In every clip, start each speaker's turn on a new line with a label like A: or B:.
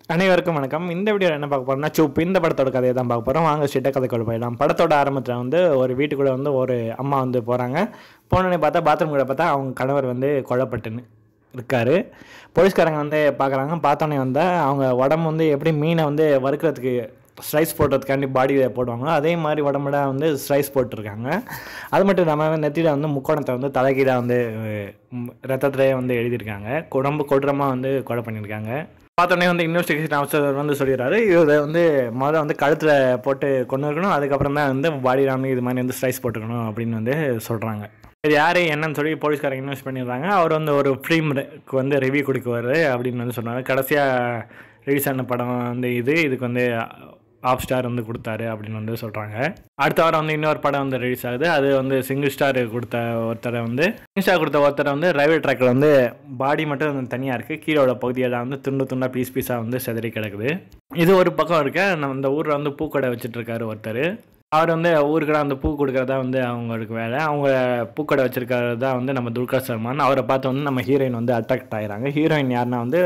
A: அனைவருக்கும் வணக்கம் இந்த வீடியோ என்ன பார்க்க போறோம்னா சூப் இந்த படத்தோட கதையை தான் பார்க்க போகிறோம் வாங்க ஸ்ட்ரிக்டாக கதைக்குள்ள போயிடலாம் படத்தோட ஆரம்பத்தில் வந்து ஒரு வீட்டுக்குள்ளே வந்து ஒரு அம்மா வந்து போகிறாங்க போனோடனே பார்த்தா பாத்ரூம் கூட பார்த்தா அவங்க கணவர் வந்து கொல்லப்பட்டுன்னு இருக்காரு போலீஸ்காரங்க வந்து பார்க்குறாங்க பார்த்தோன்னே வந்து அவங்க உடம்பு வந்து எப்படி மீனை வந்து வறுக்கிறதுக்கு ஸ்லைஸ் போடுறதுக்காண்டி பாடி போடுவாங்களோ அதே மாதிரி உடம்புல வந்து ஸ்லைஸ் போட்டிருக்காங்க அது மட்டும் இல்லாமல் நெத்தியில் வந்து முக்கோணத்தை வந்து தலைகீழாக வந்து ரத்தத்திலே வந்து எழுதியிருக்காங்க உடம்பு கொடூரமாக வந்து கொலை பண்ணியிருக்காங்க பார்த்தோன்னே வந்து இன்வெஸ்டிகேஷன் ஆஃபீஸர் வந்து சொல்லிடுறாரு இதை வந்து முதல்ல வந்து கழுத்தில் போட்டு கொண்டு இருக்கணும் அதுக்கப்புறம் தான் வந்து பாடியில் வந்து இது மாதிரி வந்து ஸ்லைஸ் போட்டுக்கணும் அப்படின்னு வந்து சொல்கிறாங்க இது யார் என்னன்னு சொல்லி போலீஸ்காரங்க இன்வெஸ்ட் பண்ணிடுறாங்க அவர் வந்து ஒரு ஃபிலிம்க்கு வந்து ரிவ்யூ கொடுக்குவார் அப்படின்னு வந்து சொன்னார் கடைசியாக ரிலீஸ் ஆன படம் வந்து இது இதுக்கு வந்து ஆஃப் ஸ்டார் வந்து கொடுத்தாரு அப்படின்னு வந்து சொல்கிறாங்க அடுத்த வாரம் வந்து இன்னொரு படம் வந்து ரிலீஸ் ஆகுது அது வந்து சிங்கிள் ஸ்டார் கொடுத்த ஒருத்தரை வந்து சிங்கிள் ஸ்டார் கொடுத்த ஒருத்தரை வந்து ரயில்வே ட்ராக்கில் வந்து பாடி மட்டும் வந்து தனியாக இருக்குது கீழே உள்ள பகுதியெல்லாம் வந்து துண்டு துண்டாக பீஸ் பீஸாக வந்து செதறி கிடக்குது இது ஒரு பக்கம் இருக்க நம்ம இந்த ஊரில் வந்து பூக்கடை வச்சுட்டு இருக்காரு ஒருத்தர் அவர் வந்து ஊருக்கெல்லாம் அந்த பூ கொடுக்குறதா வந்து அவங்களுக்கு வேலை அவங்க பூக்கடை வச்சிருக்கிறது தான் வந்து நம்ம துல்கர் சல்மான் அவரை பார்த்து வந்து நம்ம ஹீரோயின் வந்து அட்ராக்ட் ஆகிறாங்க ஹீரோயின் யாருன்னா வந்து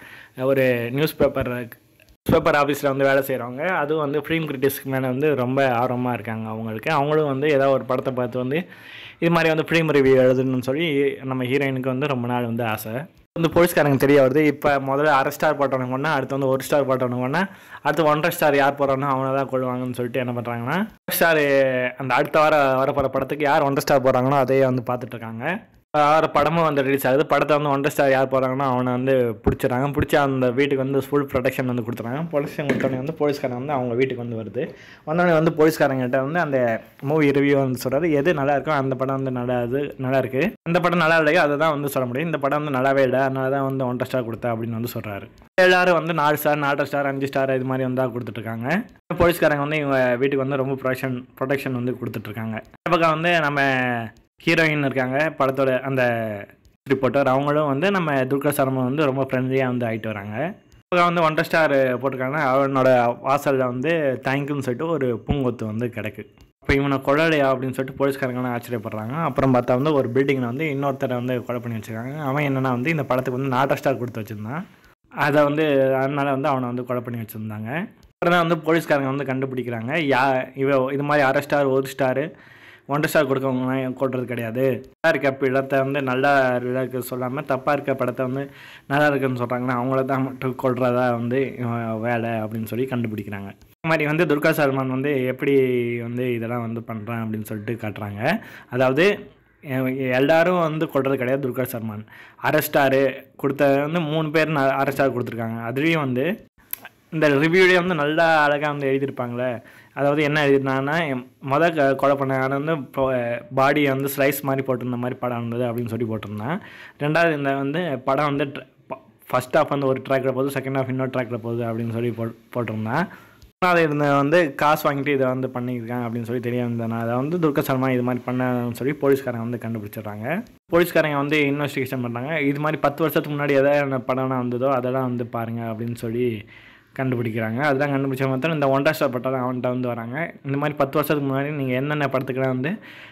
A: ஒரு நியூஸ் பேப்பர் நியூஸ் பேப்பர் ஆஃபீஸில் வந்து வேலை செய்கிறவங்க அதுவும் வந்து ஃபிலிம் கிரிட்டிக்ஸ்க்கு மேலே வந்து ரொம்ப ஆர்வமாக இருக்காங்க அவங்களுக்கு அவங்களும் வந்து ஏதாவது ஒரு படத்தை பார்த்து வந்து இது மாதிரி வந்து ஃபிலிம் ரிவ்யூ எழுதணும்னு சொல்லி நம்ம ஹீரோயினுக்கு வந்து ரொம்ப நாள் வந்து ஆசை வந்து போலீஸ்காரங்க தெரிய வருது இப்போ முதல்ல அரை ஸ்டார் போட்டவனுக்கு ஒன்றா அடுத்து வந்து ஒரு ஸ்டார் போட்டவனுக்கு ஒன்றா அடுத்து ஒன்றரை ஸ்டார் யார் போடுறானோ அவனை தான் கொள்வாங்கன்னு சொல்லிட்டு என்ன பண்ணுறாங்கன்னா ஸ்டார் அந்த அடுத்த வார வரப்போகிற படத்துக்கு யார் ஒன்றரை ஸ்டார் போடுறாங்களோ அதையே வந்து பார்த்துட்டு இருக்காங்க ஆறு படமும் வந்து ரிலீஸ் ஆகுது படத்தை வந்து ஒன்றரை ஸ்டார் யார் போகிறாங்கன்னா அவனை வந்து பிடிச்சிடறாங்க பிடிச்சி அந்த வீட்டுக்கு வந்து ஃபுல் ப்ரொடெக்ஷன் வந்து கொடுத்துறாங்க ப்ரொடெக்ஷன் கொடுத்தோடனே வந்து போலீஸ்காரன் வந்து அவங்க வீட்டுக்கு வந்து வருது வந்தோடனே வந்து போலீஸ்காரங்கிட்ட வந்து அந்த மூவி ரிவ்யூ வந்து சொல்கிறாரு எது நல்லா இருக்கோ அந்த படம் வந்து நல்லா இது நல்லா இருக்கு அந்த படம் நல்லா இல்லையோ அதை தான் வந்து சொல்ல முடியும் இந்த படம் வந்து நல்லாவே இல்லை அதனால தான் வந்து ஒன்றரை ஸ்டார் கொடுத்தா அப்படின்னு வந்து சொல்கிறாரு எல்லாரும் வந்து நாலு ஸ்டார் நாலரை ஸ்டார் அஞ்சு ஸ்டார் இது மாதிரி வந்து தான் கொடுத்துட்ருக்காங்க போலீஸ்காரங்க வந்து இவங்க வீட்டுக்கு வந்து ரொம்ப ப்ரொடெக்ஷன் ப்ரொடெக்ஷன் வந்து கொடுத்துட்ருக்காங்க இந்த பக்கம் வந்து நம்ம ஹீரோயின் இருக்காங்க படத்தோட அந்த ரிப்போர்ட்டர் அவங்களும் வந்து நம்ம துர்கா சர்மா வந்து ரொம்ப ஃப்ரெண்ட்லியாக வந்து ஆகிட்டு வராங்க இப்போ வந்து ஒன்றரை ஸ்டார் போட்டிருக்காங்க அவனோட வாசலில் வந்து தேங்க்யூன்னு சொல்லிட்டு ஒரு பூங்கொத்து வந்து கிடக்கு இப்போ இவனை கொள்ளலையா அப்படின்னு சொல்லிட்டு போலீஸ்காரங்களாம் ஆச்சரியப்படுறாங்க அப்புறம் பார்த்தா வந்து ஒரு பில்டிங்கில் வந்து இன்னொருத்தரை வந்து கொலை பண்ணி வச்சுருக்காங்க அவன் என்னென்னா வந்து இந்த படத்துக்கு வந்து நாட்டர் ஸ்டார் கொடுத்து வச்சுருந்தான் அதை வந்து அதனால் வந்து அவனை வந்து கொலை பண்ணி வச்சுருந்தாங்க அப்புறம் தான் வந்து போலீஸ்காரங்க வந்து கண்டுபிடிக்கிறாங்க யா இவ இது மாதிரி அரை ஸ்டார் ஒரு ஸ்டாரு ஒன்றரை ஸ்டார் கொடுக்கவங்க கொடுறது கிடையாது நல்லா இருக்க படத்தை வந்து நல்லா இருக்கு சொல்லாமல் தப்பாக இருக்க படத்தை வந்து நல்லா இருக்குன்னு சொல்கிறாங்கன்னா அவங்கள தான் மட்டும் கொள்றதா வந்து வேலை அப்படின்னு சொல்லி கண்டுபிடிக்கிறாங்க இந்த மாதிரி வந்து துர்கா சல்மான் வந்து எப்படி வந்து இதெல்லாம் வந்து பண்ணுறான் அப்படின்னு சொல்லிட்டு காட்டுறாங்க அதாவது எல்லாரும் வந்து கொள்றது கிடையாது துர்கா சல்மான் அரை ஸ்டாரு கொடுத்த வந்து மூணு பேர் அரை ஸ்டார் கொடுத்துருக்காங்க அதுலேயும் வந்து இந்த ரிவ்யூலேயே வந்து நல்லா அழகாக வந்து எழுதியிருப்பாங்களே அதாவது என்ன எழுதிருந்தாங்கன்னா மொதல் கொலை பண்ண வந்து இப்போ பாடியை வந்து ஸ்லைஸ் மாதிரி போட்டிருந்த மாதிரி படம் இருந்தது அப்படின்னு சொல்லி போட்டிருந்தேன் ரெண்டாவது இந்த வந்து படம் வந்து ஃபஸ்ட் ஹாஃப் வந்து ஒரு ட்ராக்கில் போகுது செகண்ட் ஹாஃப் இன்னொரு ட்ராக்கில் போகுது அப்படின்னு சொல்லி போ போட்டிருந்தேன் அதை இருந்த வந்து காசு வாங்கிட்டு இதை வந்து பண்ணியிருக்காங்க அப்படின்னு சொல்லி தெரிய வந்தேன் அதை வந்து துர்கா சல்மா இது மாதிரி பண்ணன்னு சொல்லி போலீஸ்காரங்க வந்து கண்டுபிடிச்சிடுறாங்க போலீஸ்காரங்க வந்து இன்வெஸ்டிகேஷன் பண்ணுறாங்க இது மாதிரி பத்து வருஷத்துக்கு முன்னாடி எதாவது படம்லாம் வந்ததோ அதெல்லாம் வந்து பாருங்கள் அப்படின்னு சொல்லி கண்டுபிடிக்கிறாங்க அதெல்லாம் கண்டுபிடிச்ச மாத்திரம் இந்த ஒன்றா ஸ்டார் பட்டம் அவன்கிட்ட வந்து வராங்க இந்த மாதிரி பத்து வருஷத்துக்கு முன்னாடி நீங்கள் என்னென்ன படத்துக்கெல்லாம் வந்து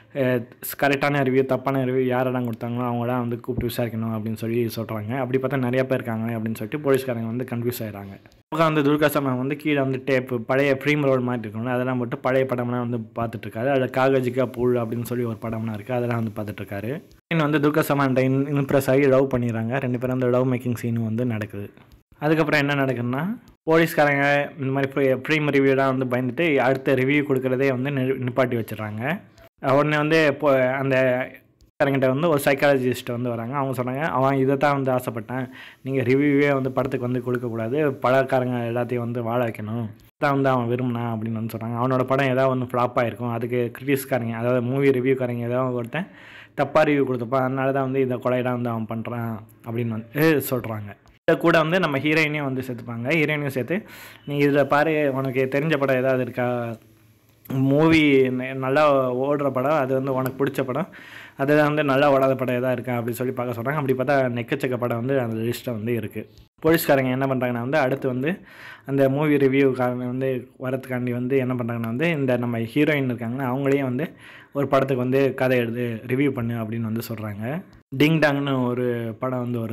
A: கரெக்டான ரிவ்யூ தப்பான ரிவ்யூ யாரெல்லாம் கொடுத்தாங்களோ அவங்களாம் வந்து கூப்பிட்டு விசாரிக்கணும் அப்படின்னு சொல்லி சொல்கிறாங்க அப்படி பார்த்தா நிறைய பேர் இருக்காங்க அப்படின்னு சொல்லிட்டு போலீஸ்காரங்க வந்து கன்ஃபியூஸ் ஆகிறாங்க பக்கம் வந்து துர்கா சமயம் வந்து கீழே வந்து டேப்பு பழைய ஃப்ரீம் ரோல் மாதிரி இருக்கும்ல அதெல்லாம் போட்டு பழைய படம்லாம் வந்து பார்த்துட்ருக்காரு அதில் காகஜிக்கா பூல் அப்படின்னு சொல்லி ஒரு படம்லாம் இருக்குது அதெல்லாம் வந்து பார்த்துட்ருக்காரு இன்னும் வந்து துர்கா சமான் இன் இம்ப்ரெஸ் ஆகி லவ் பண்ணிடுறாங்க ரெண்டு பேரும் அந்த லவ் மேக்கிங் சீனும் வந்து நடக்குது அதுக்கப்புறம் என்ன நடக்குதுன்னா போலீஸ்காரங்க இந்த மாதிரி ப்ரீ ப்ரீம் ரிவ்யூலாம் வந்து பயந்துட்டு அடுத்த ரிவ்யூ கொடுக்குறதே வந்து நிப்பாட்டி வச்சிடுறாங்க உடனே வந்து இப்போ அந்த காரங்கிட்ட வந்து ஒரு சைக்காலஜிஸ்ட் வந்து வராங்க அவங்க சொன்னாங்க அவன் இதை தான் வந்து ஆசைப்பட்டேன் நீங்கள் ரிவ்யூவே வந்து படத்துக்கு வந்து கொடுக்கக்கூடாது படக்காரங்க எல்லாத்தையும் வந்து வாழ வைக்கணும் தான் வந்து அவன் விரும்பினான் அப்படின்னு வந்து சொல்கிறாங்க அவனோட படம் ஏதாவது ஒன்று ஃப்ளாப் ஆகிருக்கும் அதுக்கு கிரிட்டிக்ஸ்காரங்க அதாவது மூவி ரிவ்யூக்காரங்க ஏதாவது ஒருத்தன் தப்பாக ரிவ்யூ கொடுத்துப்பான் அதனால தான் வந்து இந்த கொலையெல்லாம் வந்து அவன் பண்ணுறான் அப்படின்னு வந்து சொல்கிறாங்க இதை கூட வந்து நம்ம ஹீரோயினையும் வந்து சேர்த்துப்பாங்க ஹீரோயினையும் சேர்த்து நீ இதில் பாரு உனக்கு தெரிஞ்ச படம் ஏதாவது இருக்கா மூவி நல்லா ஓடுற படம் அது வந்து உனக்கு பிடிச்ச படம் அதுதான் வந்து நல்லா ஓடாத படம் எதாவது இருக்கா அப்படின்னு சொல்லி பார்க்க சொல்கிறாங்க அப்படி பார்த்தா நெக்கச்சக்க படம் வந்து அந்த லிஸ்ட்டில் வந்து இருக்குது போலீஸ்காரங்க என்ன பண்ணுறாங்கன்னா வந்து அடுத்து வந்து அந்த மூவி ரிவ்யூக்காரங்க வந்து வரத்துக்காண்டி வந்து என்ன பண்ணுறாங்கன்னா வந்து இந்த நம்ம ஹீரோயின் இருக்காங்கன்னா அவங்களையும் வந்து ஒரு படத்துக்கு வந்து கதை எழுது ரிவ்யூ பண்ணு அப்படின்னு வந்து சொல்கிறாங்க டிங் டாங்னு ஒரு படம் வந்து வருது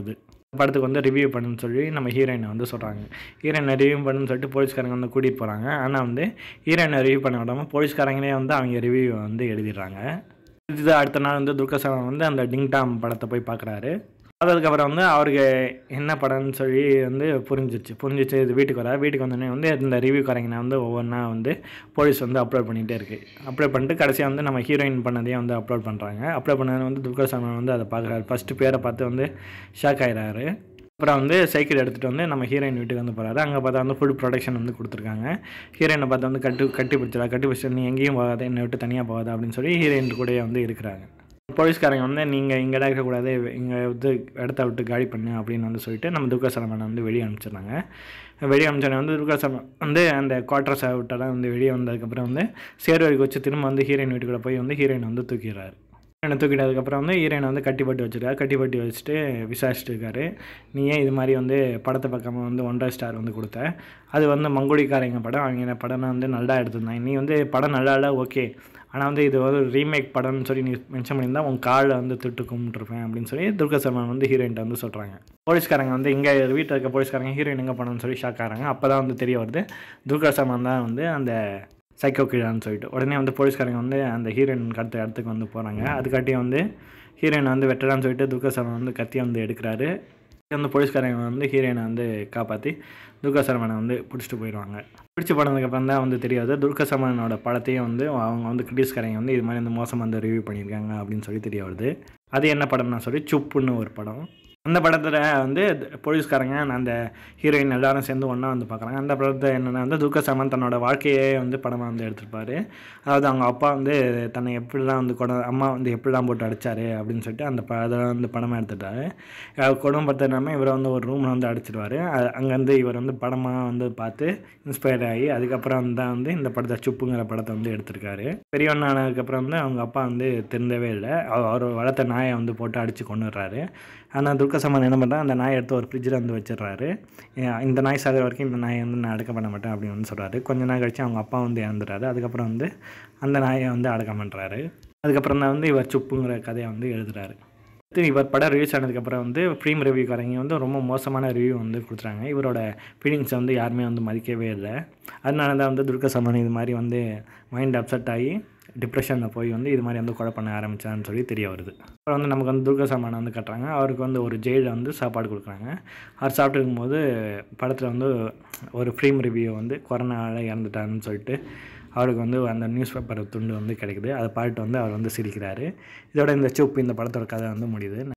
A: படத்துக்கு வந்து ரிவ்யூ பண்ணுன்னு சொல்லி நம்ம ஹீரோயினை வந்து சொல்கிறாங்க ஹீரோயினை ரிவ்யூ பண்ணுன்னு சொல்லிட்டு போலீஸ்காரங்க வந்து கூட்டிகிட்டு போகிறாங்க ஆனால் வந்து ஹீரோயினை ரிவ்யூ பண்ண விடாமல் போலீஸ்காரங்களே வந்து அவங்க ரிவ்யூ வந்து எழுதிடுறாங்க இது அடுத்த நாள் வந்து துர்கா வந்து அந்த டிங்டாம் படத்தை போய் பார்க்குறாரு அதுக்கப்புறம் வந்து அவருக்கு என்ன படம்னு சொல்லி வந்து புரிஞ்சிச்சு புரிஞ்சிச்சு இது வீட்டுக்கு வர வீட்டுக்கு வந்தோடனே வந்து இந்த ரிவ்யூக்காரங்க வந்து ஒவ்வொன்றா வந்து போலீஸ் வந்து அப்லோட் பண்ணிகிட்டே இருக்குது அப்லோட் பண்ணிட்டு கடைசியாக வந்து நம்ம ஹீரோயின் பண்ணதையும் வந்து அப்லோட் பண்ணுறாங்க அப்லோட் பண்ணது வந்து துர்கா சல்மான் வந்து அதை பார்க்குறாரு ஃபஸ்ட்டு பேரை பார்த்து வந்து ஷாக் ஆயிடுறாரு அப்புறம் வந்து சைக்கிள் எடுத்துகிட்டு வந்து நம்ம ஹீரோயின் வீட்டுக்கு வந்து போகிறாரு அங்கே பார்த்தா வந்து ஃபுல் ப்ரொடெக்ஷன் வந்து கொடுத்துருக்காங்க ஹீரோயினை பார்த்து வந்து கட்டு கட்டி பிடிச்சதா கட்டி பிடிச்சா நீ எங்கேயும் போகாத என்னை விட்டு தனியாக போகாத அப்படின்னு சொல்லி ஹீரோயின் கூடயே வந்து இருக்கிறாங்க போலீஸ்காரங்க வந்து நீங்கள் இங்கே இருக்கக்கூடாது இங்கே வந்து இடத்த விட்டு காலி பண்ணு அப்படின்னு வந்து சொல்லிட்டு நம்ம துர்கா சலமானை வந்து வெளியே அனுப்பிச்சிடுறாங்க வெளியே அனுப்பிச்சோடனே வந்து துர்கா சலமான் வந்து அந்த குவார்ட்டர்ஸை விட்டெல்லாம் வந்து வெளியே வந்ததுக்கப்புறம் வந்து சேர்வரைக்கு வச்சு திரும்ப வந்து ஹீரோயின் வீட்டுக்குள்ளே போய் வந்து ஹீரோயின் வந்து தூக்கிடுறாரு ஹீரோயினை தூக்கிட்டதுக்கப்புறம் வந்து ஹீரோயினை வந்து கட்டி போட்டு வச்சிருக்காரு கட்டி போட்டு வச்சுட்டு விசாரிச்சுட்டு இருக்காரு நீ ஏன் இது மாதிரி வந்து படத்தை பார்க்காம வந்து ஒன்றரை ஸ்டார் வந்து கொடுத்த அது வந்து மங்குடிக்காரங்க படம் அவங்க படம் வந்து நல்லா எடுத்திருந்தாங்க நீ வந்து படம் நல்லா இல்லை ஓகே ஆனால் வந்து இது வந்து ரீமேக் படம்னு சொல்லி நீ மென்ஷன் பண்ணியிருந்தா உன் காலில் வந்து திட்டு கும்பிட்டுருப்பேன் அப்படின்னு சொல்லி துர்கா சல்மான் வந்து ஹீரோயின்ட்ட வந்து சொல்கிறாங்க போலீஸ்காரங்க வந்து இங்கே வீட்டில் இருக்க போலீஸ்காரங்க ஹீரோயின் எங்கே பண்ணணும்னு சொல்லி ஷாக் ஆகிறாங்க அப்போ தான் வந்து தெரிய வருது துர்கா சல்மான் தான் வந்து அந்த சைக்கோ கிழான்னு சொல்லிட்டு உடனே வந்து போலீஸ்காரங்க வந்து அந்த ஹீரோயின் அடுத்த இடத்துக்கு வந்து போகிறாங்க அதுக்காட்டியும் வந்து ஹீரோயின் வந்து வெட்டடான்னு சொல்லிட்டு துர்கா சல்மான் வந்து கத்தியை வந்து எடுக்கிறாரு வந்து போலீஸ்காரங்க வந்து ஹீரோயினை வந்து காப்பாற்றி துர்கா சல்மானை வந்து பிடிச்சிட்டு போயிடுவாங்க பிடிச்சி போனதுக்கப்புறம் தான் வந்து தெரியாது துர்கா சல்மானோட படத்தையும் வந்து அவங்க வந்து கிரிட்டிஸ்காரங்க வந்து இது மாதிரி வந்து மோசமாக வந்து ரிவ்யூ பண்ணியிருக்காங்க அப்படின்னு சொல்லி தெரிய வருது அது என்ன படம்னா சொல்லி சுப்புன்னு ஒரு படம் அந்த படத்தில் வந்து போலீஸ்காரங்க அந்த ஹீரோயின் எல்லாரும் சேர்ந்து ஒன்றா வந்து பார்க்குறாங்க அந்த படத்தை என்னென்னா வந்து துர்கா சல்மான் தன்னோட வாழ்க்கையே வந்து படமாக வந்து எடுத்திருப்பாரு அதாவது அவங்க அப்பா வந்து தன்னை எப்படிலாம் வந்து கொட அம்மா வந்து எப்படிலாம் போட்டு அடித்தாரு அப்படின்னு சொல்லிட்டு அந்த ப அதை வந்து படமாக எடுத்துட்டாரு குடும்பத்தினாமல் இவரை வந்து ஒரு ரூமில் வந்து அடிச்சிடுவார் அங்கேருந்து இவர் வந்து படமாக வந்து பார்த்து இன்ஸ்பயர் ஆகி அதுக்கப்புறம் தான் வந்து இந்த படத்தை சுப்புங்கிற படத்தை வந்து எடுத்திருக்காரு பெரியவனானதுக்கப்புறம் வந்து அவங்க அப்பா வந்து திருந்தவே இல்லை அவர் வளர்த்த நாயை வந்து போட்டு அடித்து கொண்டுடுறாரு ஆனால் துர்கா சமான் என்ன பண்ணுறா அந்த நாயை எடுத்து ஒரு ஃப்ரிட்ஜில் வந்து வச்சிடுறாரு இந்த நாய் சாகிற வரைக்கும் இந்த நாயை வந்து நான் அடக்க பண்ண மாட்டேன் அப்படின்னு வந்து சொல்கிறாரு கொஞ்ச நாள் கழிச்சு அவங்க அப்பா வந்து இறந்துறாரு அதுக்கப்புறம் வந்து அந்த நாயை வந்து அடக்கம் பண்ணுறாரு அதுக்கப்புறம் தான் வந்து இவர் சுப்புங்கிற கதையை வந்து எழுதுறாரு இவர் படம் ரிலீஸ் ஆனதுக்கப்புறம் வந்து ஃப்ரீம் ரிவ்யூக்காரங்க வந்து ரொம்ப மோசமான ரிவ்யூ வந்து கொடுத்துறாங்க இவரோட ஃபீலிங்ஸை வந்து யாருமே வந்து மதிக்கவே இல்லை அதனால தான் வந்து துர்கா சமன் இது மாதிரி வந்து மைண்ட் அப்செட் ஆகி டிப்ரெஷனில் போய் வந்து இது மாதிரி வந்து கொலை பண்ண ஆரம்பித்தான்னு சொல்லி தெரிய வருது அப்புறம் வந்து நமக்கு வந்து துர்கா சமானை வந்து கட்டுறாங்க அவருக்கு வந்து ஒரு ஜெயிலில் வந்து சாப்பாடு கொடுக்குறாங்க அவர் சாப்பிட்டு இருக்கும்போது படத்தில் வந்து ஒரு ஃப்ரீம் ரிவ்யூ வந்து கொரோனாவில் இறந்துட்டாருன்னு சொல்லிட்டு அவருக்கு வந்து அந்த நியூஸ் பேப்பர் துண்டு வந்து கிடைக்குது அதை பார்த்துட்டு வந்து அவர் வந்து சிரிக்கிறாரு இதோட இந்த சூப் இந்த படத்தோட கதை வந்து முடியுது